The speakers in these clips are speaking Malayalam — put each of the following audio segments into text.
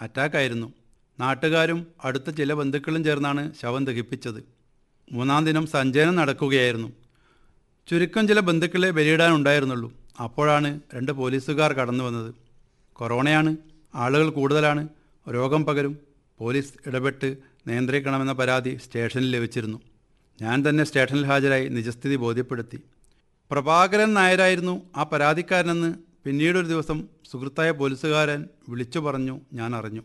അറ്റാക്കായിരുന്നു നാട്ടുകാരും അടുത്ത ചില ബന്ധുക്കളും ചേർന്നാണ് ശവം ദഹിപ്പിച്ചത് മൂന്നാം ദിനം സഞ്ചയനം നടക്കുകയായിരുന്നു ചുരുക്കം ചില ബന്ധുക്കളെ ബലിയിടാനുണ്ടായിരുന്നുള്ളൂ അപ്പോഴാണ് രണ്ട് പോലീസുകാർ കടന്നു വന്നത് കൊറോണയാണ് ആളുകൾ കൂടുതലാണ് രോഗം പകരും പോലീസ് ഇടപെട്ട് നിയന്ത്രിക്കണമെന്ന പരാതി സ്റ്റേഷനിൽ ലഭിച്ചിരുന്നു ഞാൻ തന്നെ സ്റ്റേഷനിൽ ഹാജരായി നിജസ്ഥിതി ബോധ്യപ്പെടുത്തി പ്രഭാകരൻ നായരായിരുന്നു ആ പരാതിക്കാരനെന്ന് പിന്നീടൊരു ദിവസം സുഹൃത്തായ പോലീസുകാരൻ വിളിച്ചു പറഞ്ഞു ഞാൻ അറിഞ്ഞു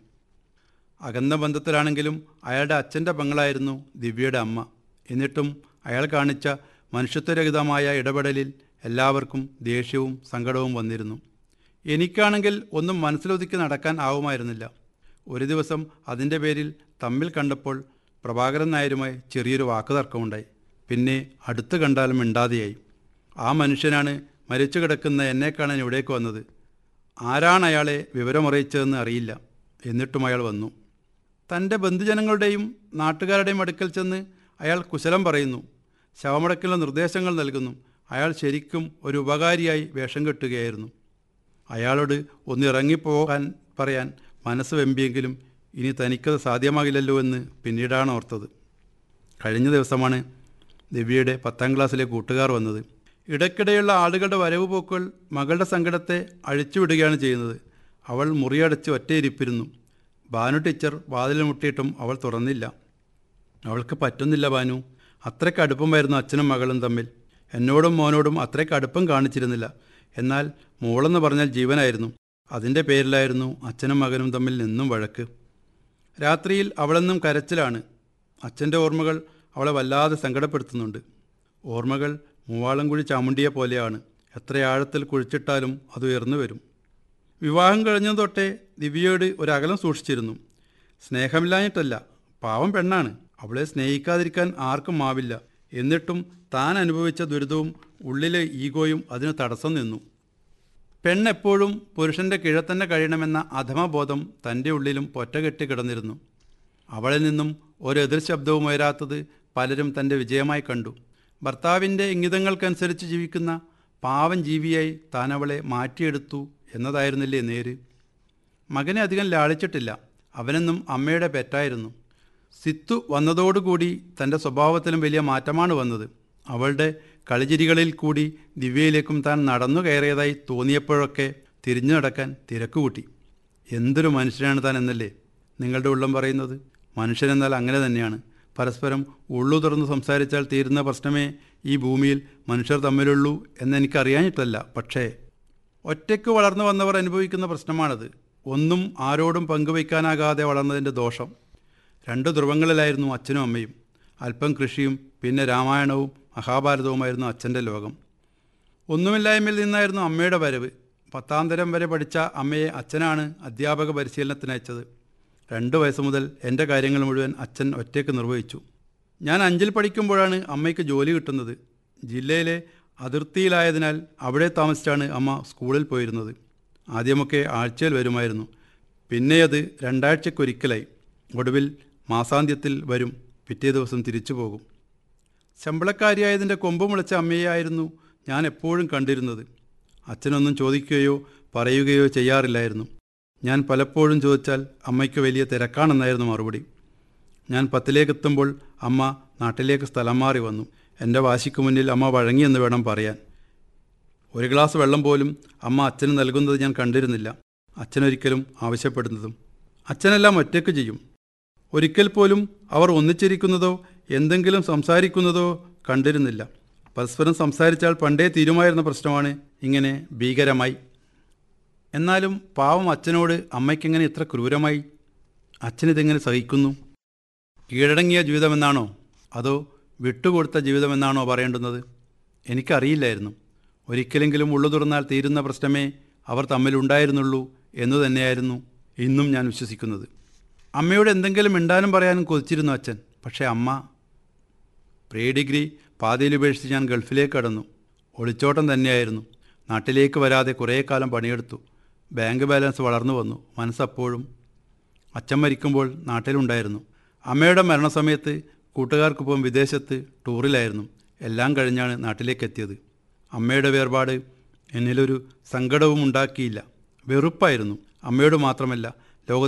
അകന്ന ബന്ധത്തിലാണെങ്കിലും അയാളുടെ അച്ഛൻ്റെ പെങ്ങളായിരുന്നു ദിവ്യയുടെ അമ്മ എന്നിട്ടും അയാൾ കാണിച്ച മനുഷ്യത്വരഹിതമായ ഇടപെടലിൽ എല്ലാവർക്കും ദേഷ്യവും സങ്കടവും വന്നിരുന്നു എനിക്കാണെങ്കിൽ ഒന്നും മനസ്സിലൊതുക്കി നടക്കാൻ ആവുമായിരുന്നില്ല ഒരു ദിവസം അതിൻ്റെ പേരിൽ തമ്മിൽ കണ്ടപ്പോൾ പ്രഭാകരൻ നായരുമായി ചെറിയൊരു വാക്കുതർക്കമുണ്ടായി പിന്നെ അടുത്ത് കണ്ടാലും മിണ്ടാതെയായി ആ മനുഷ്യനാണ് മരിച്ചു കിടക്കുന്ന എന്നെ കാണാൻ ഇവിടേക്ക് വന്നത് ആരാണ് അയാളെ വിവരമറിയിച്ചതെന്ന് അറിയില്ല എന്നിട്ടും അയാൾ വന്നു തൻ്റെ ബന്ധുജനങ്ങളുടെയും നാട്ടുകാരുടെയും അടുക്കൽ ചെന്ന് അയാൾ കുശലം പറയുന്നു ശവമടക്കിലുള്ള നിർദ്ദേശങ്ങൾ നൽകുന്നു അയാൾ ശരിക്കും ഒരു ഉപകാരിയായി വേഷം കെട്ടുകയായിരുന്നു അയാളോട് ഒന്ന് ഇറങ്ങിപ്പോകാൻ പറയാൻ മനസ്സ് വെമ്പിയെങ്കിലും ഇനി തനിക്കത് സാധ്യമാകില്ലല്ലോ എന്ന് പിന്നീടാണ് ഓർത്തത് കഴിഞ്ഞ ദിവസമാണ് ദിവ്യയുടെ പത്താം ക്ലാസ്സിലെ കൂട്ടുകാർ വന്നത് ഇടയ്ക്കിടെയുള്ള ആളുകളുടെ വരവ് പോക്കുകൾ മകളുടെ സങ്കടത്തെ അഴിച്ചുവിടുകയാണ് ചെയ്യുന്നത് അവൾ മുറിയടച്ച് ഒറ്റയിരിപ്പിരുന്നു ഭാനു ടീച്ചർ വാതിൽ മുട്ടിയിട്ടും അവൾ തുറന്നില്ല അവൾക്ക് പറ്റുന്നില്ല ഭാനു അത്രയ്ക്ക് അടുപ്പമായിരുന്നു അച്ഛനും മകളും തമ്മിൽ എന്നോടും മോനോടും അത്രയ്ക്ക് അടുപ്പം കാണിച്ചിരുന്നില്ല എന്നാൽ മോളെന്ന് പറഞ്ഞാൽ ജീവനായിരുന്നു അതിൻ്റെ പേരിലായിരുന്നു അച്ഛനും മകനും തമ്മിൽ നിന്നും വഴക്ക് രാത്രിയിൽ അവളെന്നും കരച്ചിലാണ് അച്ഛൻ്റെ ഓർമ്മകൾ അവളെ വല്ലാതെ സങ്കടപ്പെടുത്തുന്നുണ്ട് ഓർമ്മകൾ മൂവാളംകുഴി ചാമുണ്ടിയെ പോലെയാണ് എത്ര ആഴത്തിൽ കുഴിച്ചിട്ടാലും അത് ഉയർന്നു വരും വിവാഹം കഴിഞ്ഞു തൊട്ടേ ദിവ്യയോട് ഒരകലം സൂക്ഷിച്ചിരുന്നു സ്നേഹമില്ലാഞ്ഞിട്ടല്ല പാവം പെണ്ണാണ് അവളെ സ്നേഹിക്കാതിരിക്കാൻ ആർക്കും ആവില്ല എന്നിട്ടും താൻ അനുഭവിച്ച ദുരിതവും ഉള്ളിലെ ഈഗോയും അതിന് തടസ്സം നിന്നു പെണ്ണെപ്പോഴും പുരുഷൻ്റെ കീഴെ തന്നെ കഴിയണമെന്ന അധമബോധം തൻ്റെ ഉള്ളിലും പൊറ്റകെട്ടി കിടന്നിരുന്നു അവളിൽ നിന്നും ഒരു എതിർ ശബ്ദവും ഉയരാത്തത് പലരും തൻ്റെ വിജയമായി കണ്ടു ഭർത്താവിൻ്റെ ഇംഗിതങ്ങൾക്കനുസരിച്ച് ജീവിക്കുന്ന പാവം ജീവിയായി താൻ അവളെ മാറ്റിയെടുത്തു എന്നതായിരുന്നില്ലേ നേര് മകനെ അധികം ലാളിച്ചിട്ടില്ല അവനെന്നും അമ്മയുടെ പെറ്റായിരുന്നു സിത്തു വന്നതോടുകൂടി തൻ്റെ സ്വഭാവത്തിലും വലിയ മാറ്റമാണ് വന്നത് അവളുടെ കളിചിരികളിൽ കൂടി ദിവ്യയിലേക്കും താൻ നടന്നു കയറിയതായി തോന്നിയപ്പോഴൊക്കെ തിരിഞ്ഞു നടക്കാൻ തിരക്കുകൂട്ടി എന്തൊരു മനുഷ്യനാണ് താൻ എന്നല്ലേ നിങ്ങളുടെ ഉള്ളം പറയുന്നത് മനുഷ്യനെന്നാൽ അങ്ങനെ തന്നെയാണ് പരസ്പരം ഉള്ളു തുറന്ന് സംസാരിച്ചാൽ തീരുന്ന പ്രശ്നമേ ഈ ഭൂമിയിൽ മനുഷ്യർ തമ്മിലുള്ളൂ എന്നെനിക്കറിയാഞ്ഞിട്ടല്ല പക്ഷേ ഒറ്റയ്ക്ക് വളർന്നു വന്നവർ അനുഭവിക്കുന്ന പ്രശ്നമാണത് ഒന്നും ആരോടും പങ്കുവയ്ക്കാനാകാതെ വളർന്നതിൻ്റെ ദോഷം രണ്ട് ധ്രുവങ്ങളിലായിരുന്നു അച്ഛനും അമ്മയും അല്പം കൃഷിയും പിന്നെ രാമായണവും മഹാഭാരതവുമായിരുന്നു അച്ഛൻ്റെ ലോകം ഒന്നുമില്ലായ്മയിൽ നിന്നായിരുന്നു അമ്മയുടെ വരവ് പത്താം തരം വരെ പഠിച്ച അമ്മയെ അച്ഛനാണ് അധ്യാപക പരിശീലനത്തിനയച്ചത് രണ്ട് വയസ്സ് മുതൽ എൻ്റെ കാര്യങ്ങൾ മുഴുവൻ അച്ഛൻ ഒറ്റയ്ക്ക് നിർവഹിച്ചു ഞാൻ അഞ്ചിൽ പഠിക്കുമ്പോഴാണ് അമ്മയ്ക്ക് ജോലി കിട്ടുന്നത് ജില്ലയിലെ അതിർത്തിയിലായതിനാൽ അവിടെ താമസിച്ചാണ് അമ്മ സ്കൂളിൽ പോയിരുന്നത് ആദ്യമൊക്കെ ആഴ്ചയിൽ വരുമായിരുന്നു പിന്നെയത് രണ്ടാഴ്ചക്കൊരിക്കലായി ഒടുവിൽ മാസാന്ത്യത്തിൽ വരും പിറ്റേ ദിവസം തിരിച്ചു പോകും ശമ്പളക്കാരിയായതിൻ്റെ കൊമ്പ് മുളച്ച അമ്മയായിരുന്നു ഞാൻ എപ്പോഴും കണ്ടിരുന്നത് അച്ഛനൊന്നും ചോദിക്കുകയോ പറയുകയോ ചെയ്യാറില്ലായിരുന്നു ഞാൻ പലപ്പോഴും ചോദിച്ചാൽ അമ്മയ്ക്ക് വലിയ തിരക്കാണെന്നായിരുന്നു മറുപടി ഞാൻ പത്തിലേക്കെത്തുമ്പോൾ അമ്മ നാട്ടിലേക്ക് സ്ഥലം മാറി വന്നു എൻ്റെ വാശിക്ക് മുന്നിൽ അമ്മ വഴങ്ങിയെന്ന് വേണം പറയാൻ ഒരു ഗ്ലാസ് വെള്ളം പോലും അമ്മ അച്ഛന് നൽകുന്നത് ഞാൻ കണ്ടിരുന്നില്ല അച്ഛനൊരിക്കലും ആവശ്യപ്പെടുന്നതും അച്ഛനെല്ലാം ഒറ്റയ്ക്ക് ചെയ്യും ഒരിക്കൽ പോലും അവർ ഒന്നിച്ചിരിക്കുന്നതോ എന്തെങ്കിലും സംസാരിക്കുന്നതോ കണ്ടിരുന്നില്ല പരസ്പരം സംസാരിച്ചാൽ പണ്ടേ തീരുമായിരുന്ന പ്രശ്നമാണ് ഇങ്ങനെ ഭീകരമായി എന്നാലും പാവം അച്ഛനോട് അമ്മയ്ക്കെങ്ങനെ ഇത്ര ക്രൂരമായി അച്ഛനിതെങ്ങനെ സഹിക്കുന്നു കീഴടങ്ങിയ ജീവിതമെന്നാണോ അതോ വിട്ടുകൊടുത്ത ജീവിതമെന്നാണോ പറയേണ്ടുന്നത് എനിക്കറിയില്ലായിരുന്നു ഒരിക്കലെങ്കിലും ഉള്ളു തുറന്നാൽ തീരുന്ന പ്രശ്നമേ അവർ തമ്മിലുണ്ടായിരുന്നുള്ളൂ എന്നു തന്നെയായിരുന്നു ഇന്നും ഞാൻ വിശ്വസിക്കുന്നത് അമ്മയോട് എന്തെങ്കിലും മിണ്ടാനും പറയാനും കൊതിച്ചിരുന്നു അച്ഛൻ പക്ഷേ അമ്മ പ്രീ ഡിഗ്രി പാതിയിൽ ഉപേക്ഷിച്ച് ഞാൻ ഗൾഫിലേക്ക് കടന്നു ഒളിച്ചോട്ടം തന്നെയായിരുന്നു നാട്ടിലേക്ക് വരാതെ കുറേ കാലം പണിയെടുത്തു ബാങ്ക് ബാലൻസ് വളർന്നു വന്നു മനസ്സപ്പോഴും അച്ഛൻ മരിക്കുമ്പോൾ നാട്ടിലുണ്ടായിരുന്നു അമ്മയുടെ മരണസമയത്ത് കൂട്ടുകാർക്കൊപ്പം വിദേശത്ത് ടൂറിലായിരുന്നു എല്ലാം കഴിഞ്ഞാണ് നാട്ടിലേക്ക് എത്തിയത് അമ്മയുടെ വേർപാട് എന്നിലൊരു സങ്കടവും ഉണ്ടാക്കിയില്ല വെറുപ്പായിരുന്നു അമ്മയോട് മാത്രമല്ല